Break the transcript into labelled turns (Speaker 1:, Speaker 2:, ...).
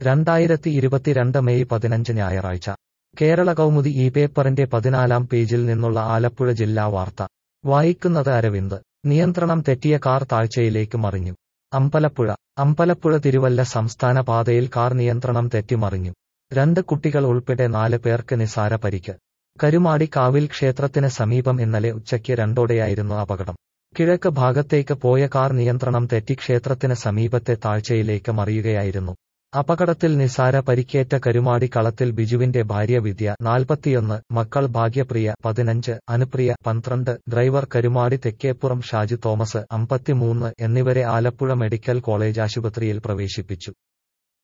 Speaker 1: രണ്ടായിരത്തി ഇരുപത്തിരണ്ട് മെയ് പതിനഞ്ച് ഞായറാഴ്ച കേരള കൗമുദി ഈ പേപ്പറിന്റെ പതിനാലാം പേജിൽ നിന്നുള്ള ആലപ്പുഴ ജില്ലാ വാർത്ത വായിക്കുന്നത് അരവിന്ദ് നിയന്ത്രണം തെറ്റിയ കാർ താഴ്ചയിലേക്ക് മറിഞ്ഞു അമ്പലപ്പുഴ അമ്പലപ്പുഴ തിരുവല്ല സംസ്ഥാന പാതയിൽ കാർ നിയന്ത്രണം തെറ്റി മറിഞ്ഞു രണ്ട് കുട്ടികൾ ഉൾപ്പെടെ നാല് പേർക്ക് നിസാര പരിക്ക് കരുമാടി കാവിൽ ക്ഷേത്രത്തിന് സമീപം ഇന്നലെ ഉച്ചയ്ക്ക് രണ്ടോടെയായിരുന്നു അപകടം കിഴക്ക് ഭാഗത്തേക്ക് പോയ കാർ നിയന്ത്രണം തെറ്റി ക്ഷേത്രത്തിന് സമീപത്തെ താഴ്ചയിലേക്ക് മറിയുകയായിരുന്നു അപകടത്തിൽ നിസാര പരിക്കേറ്റ കരുമാടി കളത്തിൽ ബിജുവിന്റെ ഭാര്യ വിദ്യ നാൽപ്പത്തിയൊന്ന് മക്കൾ ഭാഗ്യപ്രിയ പതിനഞ്ച് അനുപ്രിയ പന്ത്രണ്ട് ഡ്രൈവർ കരുമാടി തെക്കേപ്പുറം ഷാജു തോമസ് അമ്പത്തിമൂന്ന് എന്നിവരെ ആലപ്പുഴ മെഡിക്കൽ കോളേജ് ആശുപത്രിയിൽ പ്രവേശിപ്പിച്ചു